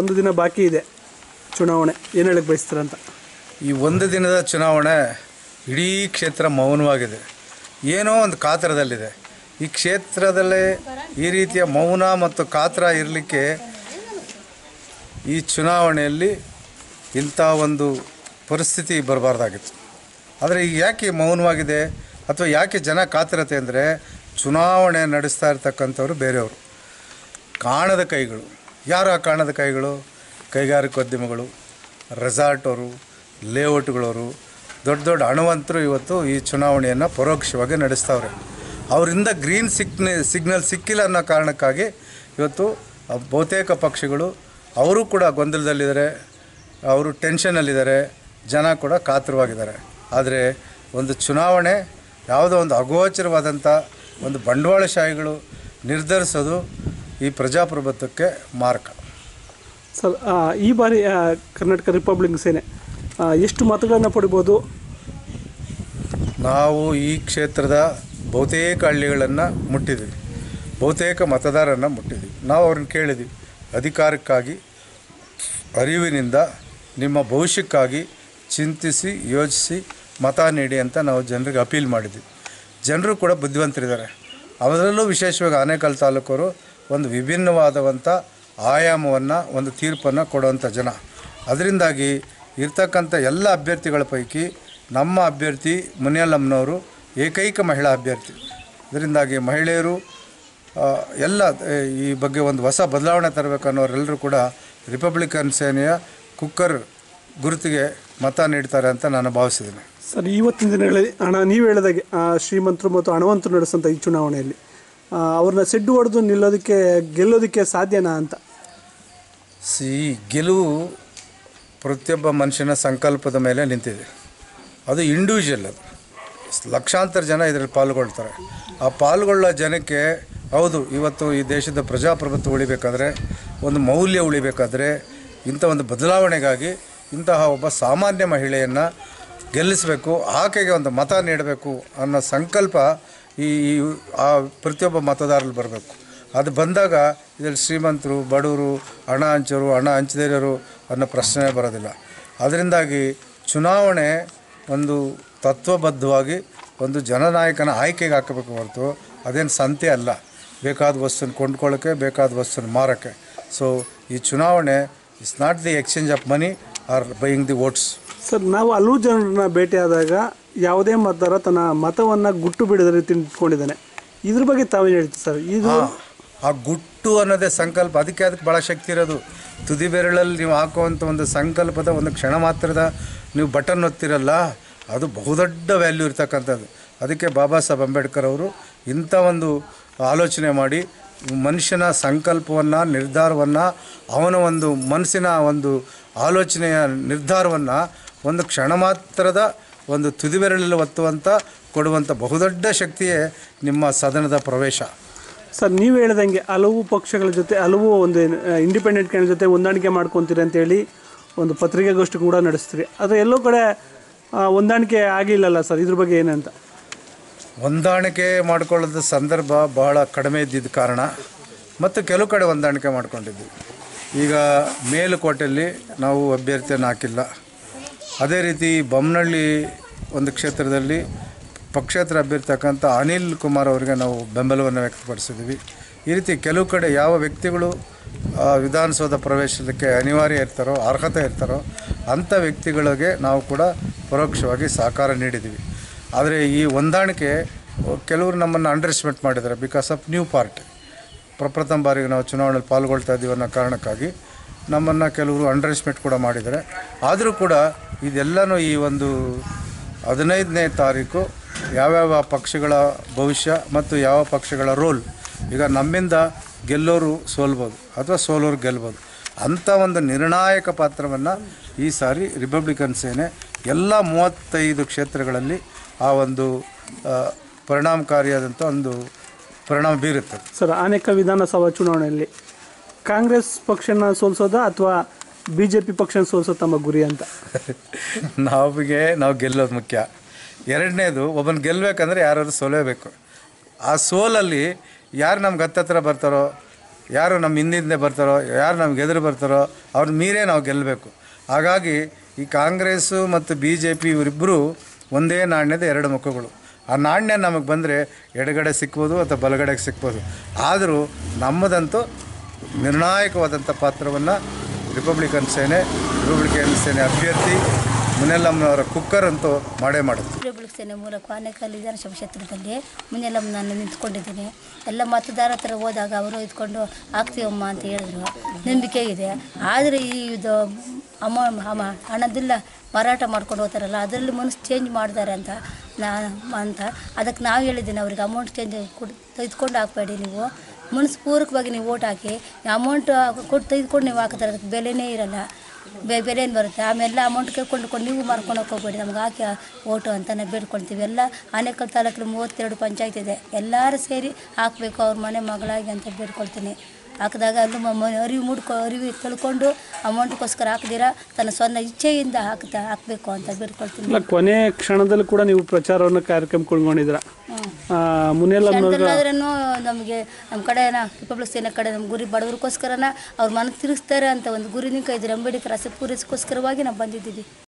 ಒಂದು ದಿನ ಬಾಕಿ ಇದೆ ಚುನಾವಣೆ ಏನು ಹೇಳಕ್ಕೆ ಬಯಸ್ತೀರಂತ ಈ ಒಂದು ದಿನದ ಚುನಾವಣೆ ಇಡೀ ಕ್ಷೇತ್ರ ಮೌನವಾಗಿದೆ ಏನೋ ಒಂದು ಕಾತರದಲ್ಲಿದೆ ಈ ಕ್ಷೇತ್ರದಲ್ಲೇ ಈ ರೀತಿಯ ಮೌನ ಮತ್ತು ಕಾತರ ಇರಲಿಕ್ಕೆ ಈ ಚುನಾವಣೆಯಲ್ಲಿ ಇಂಥ ಒಂದು ಪರಿಸ್ಥಿತಿ ಬರಬಾರ್ದಾಗಿತ್ತು ಆದರೆ ಈಗ ಯಾಕೆ ಮೌನವಾಗಿದೆ ಅಥವಾ ಯಾಕೆ ಜನ ಕಾತಿರತ್ತೆ ಅಂದರೆ ಚುನಾವಣೆ ನಡೆಸ್ತಾ ಇರ್ತಕ್ಕಂಥವ್ರು ಬೇರೆಯವರು ಕಾಣದ ಕೈಗಳು ಯಾರು ಆ ಕಾಣದ ಕೈಗಳು ಕೈಗಾರಿಕೋದ್ಯಮಿಗಳು ರೆಸಾರ್ಟವರು ಲೇಔಟ್ಗಳವರು ದೊಡ್ಡ ದೊಡ್ಡ ಹಣವಂತರು ಇವತ್ತು ಈ ಚುನಾವಣೆಯನ್ನು ಪರೋಕ್ಷವಾಗಿ ನಡೆಸ್ತಾವ್ರೆ ಅವರಿಂದ ಗ್ರೀನ್ ಸಿಗ್ನೆ ಸಿಗ್ನಲ್ ಸಿಕ್ಕಿಲ್ಲ ಅನ್ನೋ ಕಾರಣಕ್ಕಾಗಿ ಇವತ್ತು ಆ ಬಹುತೇಕ ಪಕ್ಷಗಳು ಅವರು ಕೂಡ ಗೊಂದಲದಲ್ಲಿದ್ದಾರೆ ಅವರು ಟೆನ್ಷನಲ್ಲಿದ್ದಾರೆ ಜನ ಕೂಡ ಕಾತರವಾಗಿದ್ದಾರೆ ಆದರೆ ಒಂದು ಚುನಾವಣೆ ಯಾವುದೋ ಒಂದು ಅಗೋಚರವಾದಂಥ ಒಂದು ಬಂಡವಾಳಶಾಹಿಗಳು ನಿರ್ಧರಿಸೋದು ಈ ಪ್ರಜಾಪ್ರಭುತ್ವಕ್ಕೆ ಮಾರಕ ಸರ್ ಆ, ಈ ಬಾರಿ ಆ, ಕರ್ನಾಟಕ ರಿಪಬ್ಲಿಕ್ ಸೇನೆ ಆ, ಎಷ್ಟು ಮತಗಳನ್ನು ಪಡಿಬೋದು ನಾವು ಈ ಕ್ಷೇತ್ರದ ಬಹುತೇಕ ಹಳ್ಳಿಗಳನ್ನು ಮುಟ್ಟಿದ್ದೀವಿ ಬಹುತೇಕ ಮತದಾರರನ್ನು ಮುಟ್ಟಿದ್ದೀವಿ ನಾವು ಅವ್ರನ್ನ ಕೇಳಿದ್ವಿ ಅಧಿಕಾರಕ್ಕಾಗಿ ಅರಿವಿನಿಂದ ನಿಮ್ಮ ಭವಿಷ್ಯಕ್ಕಾಗಿ ಚಿಂತಿಸಿ ಯೋಚಿಸಿ ಮತ ನೀಡಿ ಅಂತ ನಾವು ಜನರಿಗೆ ಅಪೀಲ್ ಮಾಡಿದ್ವಿ ಜನರು ಕೂಡ ಬುದ್ಧಿವಂತರಿದ್ದಾರೆ ಅದರಲ್ಲೂ ವಿಶೇಷವಾಗಿ ಆನೇಕಲ್ ತಾಲೂಕವರು ಒಂದು ವಿಭಿನ್ನವಾದಂಥ ಆಯಾಮವನ್ನು ಒಂದು ತೀರ್ಪನ್ನು ಕೊಡುವಂಥ ಜನ ಅದರಿಂದಾಗಿ ಇರ್ತಕ್ಕಂಥ ಎಲ್ಲ ಅಭ್ಯರ್ಥಿಗಳ ಪೈಕಿ ನಮ್ಮ ಅಭ್ಯರ್ಥಿ ಮುನಿಯಲ್ಲಮ್ಮನವರು ಏಕೈಕ ಮಹಿಳಾ ಅಭ್ಯರ್ಥಿ ಇದರಿಂದಾಗಿ ಮಹಿಳೆಯರು ಆ, ಎಲ್ಲ ಆ, ಈ ಬಗ್ಗೆ ಒಂದು ಹೊಸ ಬದಲಾವಣೆ ತರಬೇಕು ಅನ್ನೋರೆಲ್ಲರೂ ಕೂಡ ರಿಪಬ್ಲಿಕನ್ ಸೇನೆಯ ಕುಕ್ಕರ್ ಗುರುತಿಗೆ ಮತ ನೀಡ್ತಾರೆ ಅಂತ ನಾನು ಭಾವಿಸಿದ್ದೀನಿ ಸರ್ ಇವತ್ತಿನ ದಿನಗಳಲ್ಲಿ ಹಣ ನೀವು ಹೇಳಿದಾಗೆ ಆ, ಶ್ರೀಮಂತರು ಮತ್ತು ಹಣವಂತರು ನಡೆಸೋಂಥ ಈ ಚುನಾವಣೆಯಲ್ಲಿ ಆ, ಅವ್ರನ್ನ ಸೆಡ್ಡು ಹೊಡೆದು ನಿಲ್ಲೋದಕ್ಕೆ ಗೆಲ್ಲೋದಕ್ಕೆ ಸಾಧ್ಯನಾ ಅಂತ ಸಿ ಗೆಲುವು ಪ್ರತಿಯೊಬ್ಬ ಮನುಷ್ಯನ ಸಂಕಲ್ಪದ ಮೇಲೆ ನಿಂತಿದೆ ಅದು ಇಂಡಿವಿಜುವಲ್ ಅದು ಲಕ್ಷಾಂತರ ಜನ ಇದರಲ್ಲಿ ಪಾಲ್ಗೊಳ್ತಾರೆ ಆ ಪಾಲ್ಗೊಳ್ಳೋ ಜನಕ್ಕೆ ಹೌದು ಇವತ್ತು ಈ ದೇಶದ ಪ್ರಜಾಪ್ರಭುತ್ವ ಉಳಿಬೇಕಾದ್ರೆ ಒಂದು ಮೌಲ್ಯ ಉಳಿಬೇಕಾದ್ರೆ ಇಂಥ ಒಂದು ಬದಲಾವಣೆಗಾಗಿ ಇಂತಹ ಒಬ್ಬ ಸಾಮಾನ್ಯ ಮಹಿಳೆಯನ್ನು ಗೆಲ್ಲಿಸಬೇಕು ಆಕೆಗೆ ಒಂದು ಮತ ನೀಡಬೇಕು ಅನ್ನೋ ಸಂಕಲ್ಪ ಈ ಈ ಆ ಪ್ರತಿಯೊಬ್ಬ ಮತದಾರರಲ್ಲಿ ಬರಬೇಕು ಅದು ಬಂದಾಗ ಇದರಲ್ಲಿ ಶ್ರೀಮಂತರು ಬಡವರು ಹಣ ಹಂಚೋರು ಹಣ ಹಂಚದಿರೋರು ಅನ್ನೋ ಪ್ರಶ್ನೆ ಬರೋದಿಲ್ಲ ಅದರಿಂದಾಗಿ ಚುನಾವಣೆ ಒಂದು ತತ್ವಬದ್ಧವಾಗಿ ಒಂದು ಜನನಾಯಕನ ಆಯ್ಕೆಗೆ ಹಾಕಬೇಕು ಹೊರತು ಅದೇನು ಸಂತೆ ಅಲ್ಲ ಬೇಕಾದ ವಸ್ತುನ ಕೊಂಡ್ಕೊಳ್ಳೋಕ್ಕೆ ಬೇಕಾದ ವಸ್ತುನ ಮಾರೋಕ್ಕೆ ಸೊ ಈ ಚುನಾವಣೆ it's not the exchange of money or buying the votes sir ನಾವು ಹಲವು ಜನರನ್ನ ಭೇಟಿಯಾದಾಗ ಯಾವುದೇ ಮತದಾರ ತನ್ನ ಮತವನ್ನು ಗುಟ್ಟು ಬಿಡದ ರೀತಿ ಇಟ್ಕೊಂಡಿದ್ದಾನೆ ಇದ್ರ ಬಗ್ಗೆ ತಾವೇನು ಹೇಳ್ತೀವಿ ಸರ್ ಇದು ಆ, ಆ ಗುಟ್ಟು ಅನ್ನೋದೇ ಸಂಕಲ್ಪ ಅದಕ್ಕೆ ಅದಕ್ಕೆ ಭಾಳ ಶಕ್ತಿ ಇರೋದು ತುದಿ ಬೆರಳಲ್ಲಿ ನೀವು ಹಾಕುವಂಥ ಒಂದು ಸಂಕಲ್ಪದ ಒಂದು ಕ್ಷಣ ಮಾತ್ರದ ನೀವು ಬಟನ್ ಒತ್ತಿರಲ್ಲ ಅದು ಬಹುದೊಡ್ಡ ವ್ಯಾಲ್ಯೂ ಇರ್ತಕ್ಕಂಥದ್ದು ಅದಕ್ಕೆ ಬಾಬಾ ಸಾಹೇಬ್ ಅಂಬೇಡ್ಕರ್ ಅವರು ಇಂಥ ಒಂದು ಆಲೋಚನೆ ಮಾಡಿ ಮನುಷ್ಯನ ಸಂಕಲ್ಪವನ್ನು ನಿರ್ಧಾರವನ್ನು ಅವನ ಒಂದು ಮನಸ್ಸಿನ ಒಂದು ಆಲೋಚನೆಯ ನಿರ್ಧಾರವನ್ನು ಒಂದು ಕ್ಷಣ ಮಾತ್ರದ ಒಂದು ತುದಿ ಬೆರಳಲ್ಲಿ ಒತ್ತುವಂಥ ಕೊಡುವಂಥ ಬಹುದೊಡ್ಡ ಶಕ್ತಿಯೇ ನಿಮ್ಮ ಸದನದ ಪ್ರವೇಶ ಸರ್ ನೀವು ಹೇಳ್ದಂಗೆ ಹಲವು ಪಕ್ಷಗಳ ಜೊತೆ ಹಲವು ಒಂದು ಇಂಡಿಪೆಂಡೆಂಟ್ ಕ್ಯಾಂಡಿಡೇಟ್ ಜೊತೆ ಹೊಂದಾಣಿಕೆ ಮಾಡ್ಕೊತೀರಿ ಅಂತೇಳಿ ಒಂದು ಪತ್ರಿಕಾಗೋಷ್ಠಿ ಕೂಡ ನಡೆಸ್ತೀರಿ ಆದರೆ ಎಲ್ಲೋ ಕಡೆ ಆ, ಹೊಂದಾಣಿಕೆ ಆಗಿಲ್ಲಲ್ಲ ಸರ್ ಇದ್ರ ಬಗ್ಗೆ ಏನಂತ ಹೊಂದಾಣಿಕೆ ಮಾಡ್ಕೊಳ್ಳೋದ ಸಂದರ್ಭ ಬಹಳ ಕಡಿಮೆ ಇದ್ದಿದ್ದ ಕಾರಣ ಮತ್ತು ಕೆಲವು ಕಡೆ ಹೊಂದಾಣಿಕೆ ಮಾಡ್ಕೊಂಡಿದ್ವಿ ಈಗ ಮೇಲುಕೋಟೆಯಲ್ಲಿ ನಾವು ಅಭ್ಯರ್ಥಿಯನ್ನು ಹಾಕಿಲ್ಲ ಅದೇ ರೀತಿ ಬೊಮ್ಮನಹಳ್ಳಿ ಒಂದು ಕ್ಷೇತ್ರದಲ್ಲಿ ಪಕ್ಷೇತರ ಅಭ್ಯರ್ಥಿ ಹಾಕಂತ ಅನಿಲ್ ಕುಮಾರ್ ಅವರಿಗೆ ನಾವು ಬೆಂಬಲವನ್ನು ವ್ಯಕ್ತಪಡಿಸಿದ್ವಿ ಈ ರೀತಿ ಕೆಲವು ಕಡೆ ಯಾವ ವ್ಯಕ್ತಿಗಳು ಆ, ವಿಧಾನಸೌಧ ಪ್ರವೇಶಕ್ಕೆ ಅನಿವಾರ್ಯ ಇರ್ತಾರೋ ಅರ್ಹತೆ ಇರ್ತಾರೋ ಅಂಥ ವ್ಯಕ್ತಿಗಳಿಗೆ ನಾವು ಕೂಡ ಪರೋಕ್ಷವಾಗಿ ಸಹಕಾರ ನೀಡಿದ್ದೀವಿ ಆದರೆ ಈ ಹೊಂದಾಣಿಕೆ ಕೆಲವರು ನಮ್ಮನ್ನು ಅಂಡರ್ ಎಸ್ಟಿಮೇಟ್ ಮಾಡಿದ್ದಾರೆ ಬಿಕಾಸ್ ಆಫ್ ನ್ಯೂ ಪಾರ್ಟಿ ಪ್ರಪ್ರಥಮ ಬಾರಿಗೆ ನಾವು ಚುನಾವಣೆಯಲ್ಲಿ ಪಾಲ್ಗೊಳ್ತಾ ಇದ್ದೀವಿ ಅನ್ನೋ ಕಾರಣಕ್ಕಾಗಿ ನಮ್ಮನ್ನು ಕೆಲವರು ಅಂಡರ್ ಎಸ್ಟಿಮೇಟ್ ಕೂಡ ಮಾಡಿದ್ದಾರೆ ಆದರೂ ಕೂಡ ಇದೆಲ್ಲನೂ ಈ ಒಂದು ಹದಿನೈದನೇ ತಾರೀಕು ಯಾವ್ಯಾವ ಪಕ್ಷಗಳ ಭವಿಷ್ಯ ಮತ್ತು ಯಾವ ಪಕ್ಷಗಳ ರೋಲ್ ಈಗ ನಮ್ಮಿಂದ ಗೆಲ್ಲೋರು ಸೋಲ್ಬೋದು ಅಥವಾ ಸೋಲೋರು ಗೆಲ್ಬೋದು ಅಂಥ ಒಂದು ನಿರ್ಣಾಯಕ ಪಾತ್ರವನ್ನು ಈ ಸಾರಿ ರಿಪಬ್ಲಿಕನ್ ಸೇನೆ ಎಲ್ಲ ಮೂವತ್ತೈದು ಕ್ಷೇತ್ರಗಳಲ್ಲಿ ಆ ಒಂದು ಆ, ಪರಿಣಾಮಕಾರಿಯಾದಂಥ ಒಂದು ಪರಿಣಾಮ ಬೀರುತ್ತೆ ಸರ್ ಆನೇಕ ವಿಧಾನಸಭಾ ಚುನಾವಣೆಯಲ್ಲಿ ಕಾಂಗ್ರೆಸ್ ಪಕ್ಷನ ಸೋಲ್ಸೋದಾ ಅಥವಾ ಬಿ ಜೆ ಪಿ ಪಕ್ಷನ ಸೋಲ್ಸೋ ತಮ್ಮ ಗುರಿ ಅಂತ ನಮಗೆ ನಾವು ಗೆಲ್ಲೋದು ಮುಖ್ಯ ಎರಡನೇದು ಒಬ್ಬನ ಗೆಲ್ಲಬೇಕಂದ್ರೆ ಯಾರಾದ್ರು ಸೋಲೇಬೇಕು ಆ ಸೋಲಲ್ಲಿ ಯಾರು ನಮ್ಗೆ ಹತ್ತತ್ರ ಬರ್ತಾರೋ ಯಾರು ನಮ್ಮ ಹಿಂದಿಂದೆ ಬರ್ತಾರೋ ಯಾರು ನಮ್ಗೆ ಎದುರು ಬರ್ತಾರೋ ಅವ್ರನ್ನ ಮೀರೇ ನಾವು ಗೆಲ್ಲಬೇಕು ಹಾಗಾಗಿ ಈ ಕಾಂಗ್ರೆಸ್ಸು ಮತ್ತು ಬಿ ಜೆ ಪಿ ಇವರಿಬ್ಬರು ಒಂದೇ ನಾಣ್ಯದ ಎರಡು ಮುಖಗಳು ಆ ನಾಣ್ಯ ನಮಗೆ ಬಂದರೆ ಎಡಗಡೆ ಸಿಕ್ಬೋದು ಅಥವಾ ಬಲಗಡೆಗೆ ಸಿಕ್ಬೋದು ಆದರೂ ನಮ್ಮದಂತೂ ನಿರ್ಣಾಯಕವಾದಂಥ ಪಾತ್ರವನ್ನು ರಿಪಬ್ಲಿಕನ್ ಸೇನೆ ರಿಪಬ್ಲಿಕನ್ ಸೇನೆ ಅಭ್ಯರ್ಥಿ ಮುನೆಲ್ಲಮ್ಮನವರ ಕುಕ್ಕರ್ ಅಂತೂ ಮಾಡೇ ಮಾಡುತ್ತೆ ರಿಪಬ್ಲಿಕ್ ಸೇನೆ ಮೂಲಕ ಆನೇಕಲ್ ವಿಧಾನಸಭಾ ಕ್ಷೇತ್ರದಲ್ಲಿ ಮುನ್ನೆಲ್ಲ ನಾನು ನಿಂತ್ಕೊಂಡಿದ್ದೀನಿ ಎಲ್ಲ ಮತದಾರ ಹತ್ರ ಹೋದಾಗ ಅವರು ಇದ್ಕೊಂಡು ಆಗ್ತೀವಮ್ಮ ಅಂತ ಹೇಳಿದ್ರು ನಂಬಿಕೆ ಇದೆ ಆದರೆ ಈ ಇದು ಅಮ ಅಮ ಹಣದಿಲ್ಲ ಮಾರಾಟ ಮಾಡ್ಕೊಂಡು ಹೋಗ್ತಾರಲ್ಲ ಅದರಲ್ಲಿ ಮನಸ್ಸು ಚೇಂಜ್ ಮಾಡ್ತಾರೆ ಅಂತ ನಾ ಅಂತ ಅದಕ್ಕೆ ನಾವು ಹೇಳಿದ್ದೀನಿ ಅವ್ರಿಗೆ ಅಮೌಂಟ್ ಚೇಂಜ್ ಕೊಟ್ಟು ತೆಗೆದುಕೊಂಡು ಹಾಕ್ಬೇಡಿ ನೀವು ಮನಸ್ಪೂರ್ವಕವಾಗಿ ನೀವು ಓಟ್ ಹಾಕಿ ಅಮೌಂಟ್ ಕೊಟ್ಟು ತೆಗೆದುಕೊಂಡು ನೀವು ಹಾಕಿದ್ರೆ ಅದಕ್ಕೆ ಬೆಲೆನೇ ಇರಲ್ಲ ಬೆ ಬೆಲೆ ಏನು ಬರುತ್ತೆ ಆಮೇಲೆ ಅಮೌಂಟ್ ಕೊಂಡ್ಕೊಂಡು ನೀವು ಮಾರ್ಕೊಂಡು ಹೋಗ್ಬೇಡಿ ನಮ್ಗೆ ಹಾಕಿ ಓಟು ಅಂತ ನಾವು ಬೇಡ್ಕೊಳ್ತೀವಿ ಎಲ್ಲ ಆನೇಕಲ್ ತಾಲೂಕಲ್ಲಿ ಮೂವತ್ತೆರಡು ಪಂಚಾಯತ್ ಇದೆ ಎಲ್ಲರೂ ಸೇರಿ ಹಾಕಬೇಕು ಅವ್ರ ಮನೆ ಮಗಳಾಗಿ ಅಂತ ಬೇಡ್ಕೊಳ್ತೀನಿ ಹಾಕಿದಾಗ ಅಲ್ಲಿ ಮ- ಮ- ಅರಿವು ಮೂಡ್ಕೊ ಅರಿವು ತಿಳ್ಕೊಂಡು ಅಮೌಂಟ್ಗೋಸ್ಕರ ಹಾಕ್ದಿರ ತನ್ನ ಸ್ವಂತ ಇಚ್ಛೆಯಿಂದ ಹಾಕ್ತಾ ಹಾಕಬೇಕು ಅಂತ ಬೇಡ್ಕೊಳ್ತೀನಿ ಇಲ್ಲ ಕೊನೆ ಕ್ಷಣದಲ್ಲಿ ಕೂಡ ನೀವು ಪ್ರಚಾರವನ್ನು ಕಾರ್ಯಕ್ರಮ ಕೊಂಡ್ಕೊಂಡಿದ್ದೀರ ಮುನಿಯಲ್ಲಮ್ಮನವ್ರ ಆದ್ರೂ ನಮಗೆ ನಮ್ಮ ಕಡೆ ರಿಪಬ್ಲಿಕ್ ಸೇನೆ ಕಡೆ ನಮ್ಮ ಗುರಿ ಬಡವರಿಗೋಸ್ಕರನ ಅವ್ರ ಮನ ತಿರುಗಿಸ್ತಾರೆ ಅಂತ ಒಂದು ಗುರಿನಿಂದ ಇದ್ರೆ ಅಂಬೇಡ್ಕರ್ ಆಸೆ ಪೂರೈಸೋಕ್ಕೋಸ್ಕರವಾಗಿ ನಾವು ಬಂದಿದ್ದೀವಿ